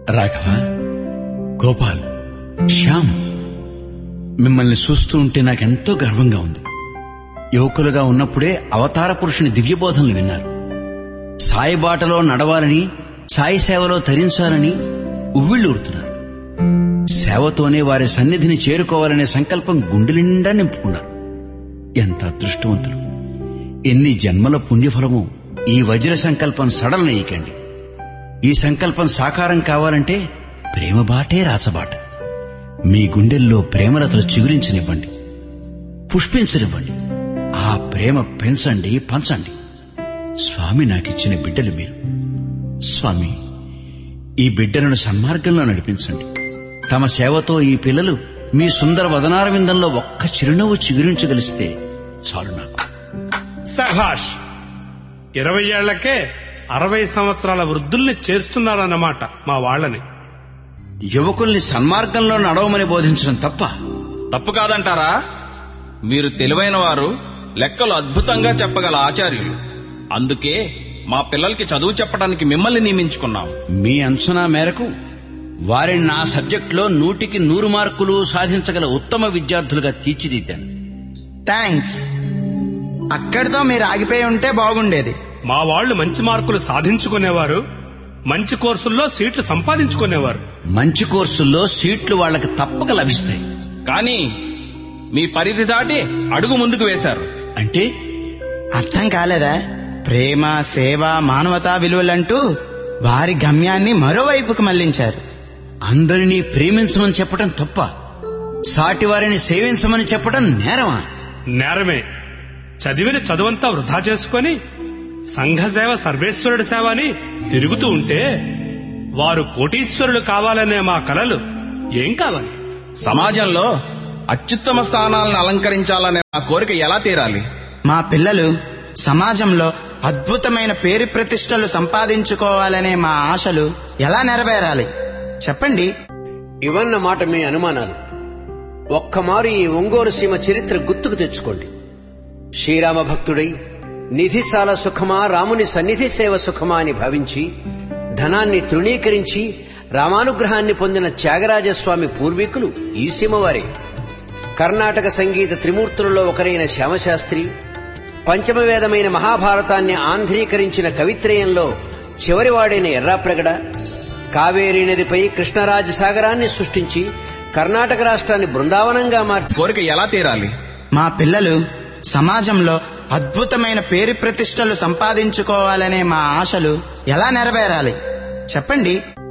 రాఘవ గోపాల్ శ్యామ్ మిమ్మల్ని చూస్తూ ఉంటే నాకెంతో గర్వంగా ఉంది యువకులుగా ఉన్నప్పుడే అవతార పురుషుని దివ్యబోధనలు విన్నారు సాయి బాటలో నడవాలని సాయి సేవలో తరించాలని ఉవ్విళ్ళూరుతున్నారు సేవతోనే వారి సన్నిధిని చేరుకోవాలనే సంకల్పం గుండె నిండా నింపుకున్నారు ఎంత అదృష్టవంతులు ఎన్ని జన్మల పుణ్యఫలము ఈ వజ్ర సంకల్పం సడలనేయకండి ఈ సంకల్పం సాకారం కావాలంటే ప్రేమ బాటే రాచబాట మీ గుండెల్లో ప్రేమలతలు చిగురించనివ్వండి పుష్పించనివ్వండి ఆ ప్రేమ పెంచండి పంచండి స్వామి నాకిచ్చిన బిడ్డలు మీరు స్వామి ఈ బిడ్డలను సన్మార్గంలో నడిపించండి తమ సేవతో ఈ పిల్లలు మీ సుందర వదనార విందంలో ఒక్క చిరునవ్వు చిగురించగలిస్తే చాలు నాకు సభాష్ ఇరవై ఏళ్లకే అరవై సంవత్సరాల వృద్ధుల్ని చేస్తున్నారన్నమాట మా వాళ్ళని యువకుల్ని సన్మార్గంలో నడవమని బోధించడం తప్ప తప్పు కాదంటారా మీరు తెలివైన వారు లెక్కలు అద్భుతంగా చెప్పగల ఆచార్యులు అందుకే మా పిల్లలకి చదువు చెప్పడానికి మిమ్మల్ని నియమించుకున్నాం మీ అంచనా మేరకు వారిని నా సబ్జెక్టులో నూటికి నూరు మార్కులు సాధించగల ఉత్తమ విద్యార్థులుగా తీర్చిదిద్దాను థ్యాంక్స్ అక్కడితో మీరు ఆగిపోయి ఉంటే బాగుండేది మా వాళ్ళు మంచి మార్కులు సాధించుకునేవారు మంచి కోర్సుల్లో సీట్లు సంపాదించుకునేవారు మంచి కోర్సుల్లో సీట్లు వాళ్ళకి తప్పక లభిస్తాయి కానీ మీ పరిధి దాటి అడుగు ముందుకు వేశారు అంటే అర్థం కాలేదా ప్రేమ సేవ మానవతా విలువలంటూ వారి గమ్యాన్ని మరోవైపుకు మళ్లించారు అందరినీ ప్రేమించమని చెప్పడం తప్ప సాటి వారిని సేవించమని చెప్పడం నేరమా నేరమే చదివిన చదువంతా వృధా చేసుకొని సంఘ సేవ సర్వేశ్వరుడి సేవ అని తిరుగుతూ ఉంటే వారు కోటీశ్వరులు కావాలనే మా కలలు ఏం కావాలి సమాజంలో అత్యుత్తమ స్థానాలను అలంకరించాలనే మా కోరిక ఎలా తీరాలి మా పిల్లలు సమాజంలో అద్భుతమైన పేరు ప్రతిష్టలు సంపాదించుకోవాలనే మా ఆశలు ఎలా నెరవేరాలి చెప్పండి ఇవన్నమాట మీ అనుమానాలు ఒక్కమారు ఈ ఒంగోలు సీమ చరిత్ర గుర్తుకు తెచ్చుకోండి శ్రీరామ భక్తుడై నిధి చాలా సుఖమా రాముని సన్నిధి సేవ సుఖమా అని భావించి ధనాన్ని తృణీకరించి రామానుగ్రహాన్ని పొందిన త్యాగరాజస్వామి పూర్వీకులు ఈ సీమవారే కర్ణాటక సంగీత త్రిమూర్తులలో ఒకరైన శ్యామశాస్త్రి పంచమవేదమైన మహాభారతాన్ని ఆంధ్రీకరించిన కవిత్రయంలో చివరివాడైన ఎర్రాప్రగడ కావేరీ నదిపై కృష్ణరాజ సాగరాన్ని సృష్టించి కర్ణాటక రాష్ట్రాన్ని బృందావనంగా మార్చి కోరిక ఎలా తీరాలి మా పిల్లలు సమాజంలో అద్భుతమైన పేరు ప్రతిష్టలు సంపాదించుకోవాలనే మా ఆశలు ఎలా నెరవేరాలి చెప్పండి